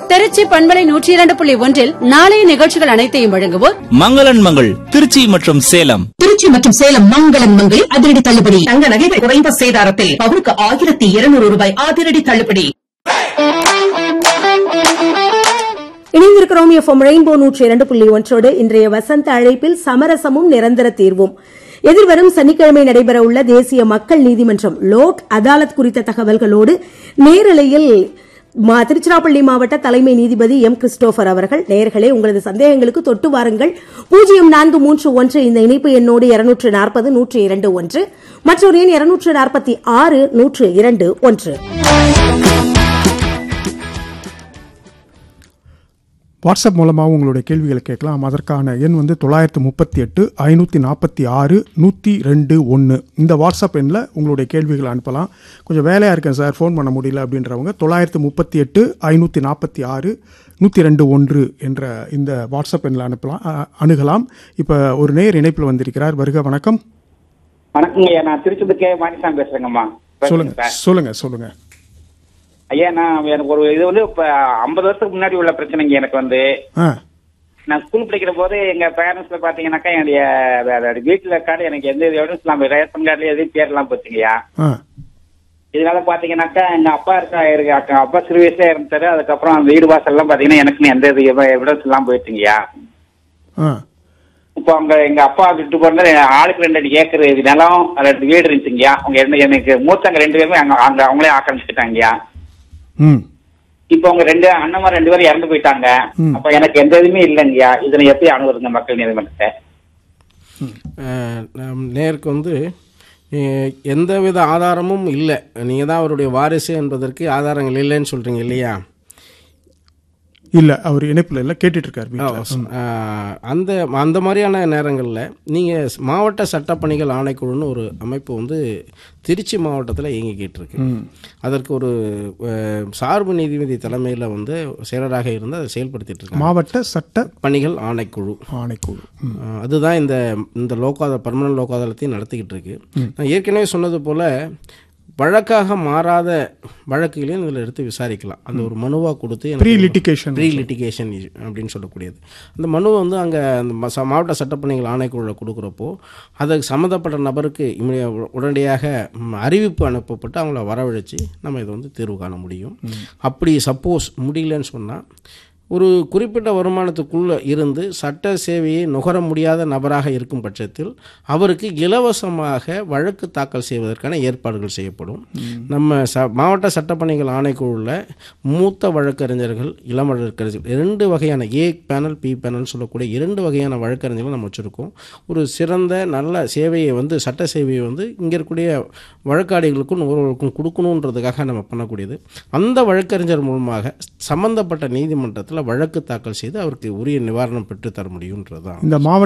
திருச்சி பண்பலை நூற்றி இரண்டு புள்ளி ஒன்றில் நாளைய நிகழ்ச்சிகள் அனைத்தையும் வழங்குவோர் மங்களன் மங்கள் திருச்சி மற்றும் சேலம் திருச்சி மற்றும் சேலம் மங்களன் மங்களில் அதிரடி தள்ளுபடி தங்க நகைகள் குறைந்த சேதாரத்தில் பவுனுக்கு ஆயிரத்தி இருநூறு ரூபாய் அதிரடி தள்ளுபடி இணைந்திருக்கிறோம் எஃப்எம் ரெயின்போ நூற்றி இரண்டு புள்ளி ஒன்றோடு இன்றைய வசந்த அழைப்பில் சமரசமும் நிரந்தர தீர்வும் எதிர்வரும் சனிக்கிழமை நடைபெறவுள்ள தேசிய மக்கள் நீதிமன்றம் லோக் அதாலத் குறித்த தகவல்களோடு நேரலையில் மா- திருச்சிராப்பள்ளி மாவட்ட தலைமை நீதிபதி எம் கிறிஸ்டோபர் அவர்கள் நேயர்களே உங்களது சந்தேகங்களுக்கு தொட்டு வாருங்கள் பூஜ்ஜியம் நான்கு மூன்று ஒன்று இந்த இணைப்பு எண்ணோடு இருநூற்று நாற்பது நூற்று இரண்டு ஒன்று மற்றொரு எண் இருநூற்று நாற்பத்தி ஆறு நூற்று இரண்டு ஒன்று வாட்ஸ்அப் மூலமாக உங்களுடைய கேள்விகளை கேட்கலாம் அதற்கான எண் வந்து தொள்ளாயிரத்து முப்பத்தி எட்டு ஐநூற்றி நாற்பத்தி ஆறு நூற்றி ரெண்டு ஒன்று இந்த வாட்ஸ்அப் எண்ணில் உங்களுடைய கேள்விகளை அனுப்பலாம் கொஞ்சம் வேலையாக இருக்கேன் சார் ஃபோன் பண்ண முடியல அப்படின்றவங்க தொள்ளாயிரத்து முப்பத்தி எட்டு ஐநூற்றி நாற்பத்தி ஆறு நூற்றி ரெண்டு ஒன்று என்ற இந்த வாட்ஸ்அப் எண்ணில் அனுப்பலாம் அ- அணுகலாம் இப்போ ஒரு நேர் இணைப்பில் வந்திருக்கிறார் வருக வணக்கம் வணக்கங்க ஐயா நான் திருச்சி கே மாணிசாமி பேசுறேங்கம்மா சொல்லுங்க சார். சொல்லுங்க சொல்லுங்க ஐயா நான் எனக்கு ஒரு இது வந்து இப்ப ஐம்பது வருஷத்துக்கு முன்னாடி உள்ள பிரச்சனைங்க எனக்கு வந்து ஆ நான் ஸ்கூல் படிக்கிற போது எங்க பேரண்ட்ஸ்ல பாத்தீங்கன்னாக்கா என்னுடைய வே- வீட்டுல கார்டு எனக்கு எந்த எவிடன்ஸ் இல்லாம ரேஷன் கார்டுல எதுவும் பேர் எல்லாம் போச்சுங்கய்யா ஆ இதனால பாத்தீங்கன்னாக்கா எங்க அப்பா இருக்கா இருக்கு அக்கா- அப்பா சிறு வயசுல இருந்தாரு அதுக்கப்புறம் அந்த வீடு வாசல் எல்லாம் பாத்தீங்கன்னா எனக்குன்னு எந்த எவிடன்ஸ் எல்லாம் போயிடுச்சுங்கய்யா ஆ இப்போ அவங்க எங்க அப்பா விட்டு போறது ஆளுக்கு ரெண்டு அடி ஏக்கர் நிலம் ரெண்டு வீடு இருந்துச்சுங்கய்யா அவங்க என்ன எனக்கு மூத்தவங்க ரெண்டு பேருமே அங்க அங்க அவங்களே ஆக்கிரமிச்சுட்டாங்கய்யா ம் இப்போ அவங்க ரெண்டு அண்ணன்மா ரெண்டு பேரும் இறந்து போயிட்டாங்க ம். அப்ப எனக்கு எந்த இதுவுமே இல்லைங்கய்யா இதனை எப்படி அணுகுறதுங்க மக்கள் நீதிமன்றத்தை அஹ், நம் நேருக்கு வந்து அஹ், எந்தவித ஆதாரமும் இல்லை நீங்கள் தான் அவருடைய வாரிசு என்பதற்கு ஆதாரங்கள் இல்லைன்னு சொல்கிறீங்க இல்லையா இல்லை அவர் இணைப்பில் இல்லை கேட்டுட்டு இருக்கார் வீட்டில் அஹ், அந்த அந்த மாதிரியான நேரங்களில் நீங்கள் மாவட்ட சட்டப்பணிகள் ஆணைக்குழுன்னு ஒரு அமைப்பு வந்து திருச்சி மாவட்டத்தில் இயங்கிக்கிட்டு இருக்கு அதற்கு ஒரு அஹ், சார்பு நீதிபதி தலைமையில் வந்து செயலராக இருந்து அதை செயல்படுத்திட்டு இருக்காங்க மாவட்ட சட்ட பணிகள் ஆணைக்குழு ஆணைக்குழு ம். ஆஹ் அதுதான் இந்த இந்த லோகாத பர்மனன்ட் லோகாதாலத்தையும் நடத்திக்கிட்டு இருக்கு நான் ஏற்கனவே சொன்னது போல வழக்காக மாறாத வழக்குகளையும் இதில் எடுத்து விசாரிக்கலாம் அந்த ஒரு மனுவாக கொடுத்து ப்ரீ லிட்டிகேஷன் ப்ரீ லிட்டிகேஷன் அப்படின்னு சொல்லக்கூடியது அந்த மனுவை வந்து அங்கே அந்த ம- ச- மாவட்ட சட்டப்பணிகள் ஆணைக்குழுவில் கொடுக்குறப்போ அதுக்கு சம்மந்தப்பட்ட நபருக்கு இம்மிடியா உடனடியாக ம், அறிவிப்பு அனுப்பப்பட்டு அவங்கள வரவழைச்சு நம்ம இதை வந்து தீர்வு காண முடியும் அப்படி சப்போஸ் முடியலன்னு சொன்னால் ஒரு குறிப்பிட்ட வருமானத்துக்குள்ளே இருந்து சட்ட சேவையை நுகர முடியாத நபராக இருக்கும் பட்சத்தில் அவருக்கு இலவசமாக வழக்கு தாக்கல் செய்வதற்கான ஏற்பாடுகள் செய்யப்படும் நம்ம ச மாவட்ட சட்டப்பணிகள் ஆணைக்குழுவில் மூத்த வழக்கறிஞர்கள் இளம் வழக்கறிஞர்கள் இரண்டு வகையான ஏ பேனல் பி பேனல் சொல்லக்கூடிய இரண்டு வகையான வழக்கறிஞர்கள் நம்ம வச்சுருக்கோம் ஒரு சிறந்த நல்ல சேவையை வந்து சட்ட சேவையை வந்து இங்கே இருக்கக்கூடிய வழக்காடிகளுக்கும் நுகர்வோருக்கும் கொடுக்கணுன்றதுக்காக நம்ம பண்ணக்கூடியது அந்த வழக்கறிஞர் மூலமாக சம்பந்தப்பட்ட நீதிமன்றத்தில் வழக்கு தாக்கல் செய்து அவருக்கு உரிய நிவாரணம் பெற்று தர முடியுன்றது தான் இந்த மாவட்ட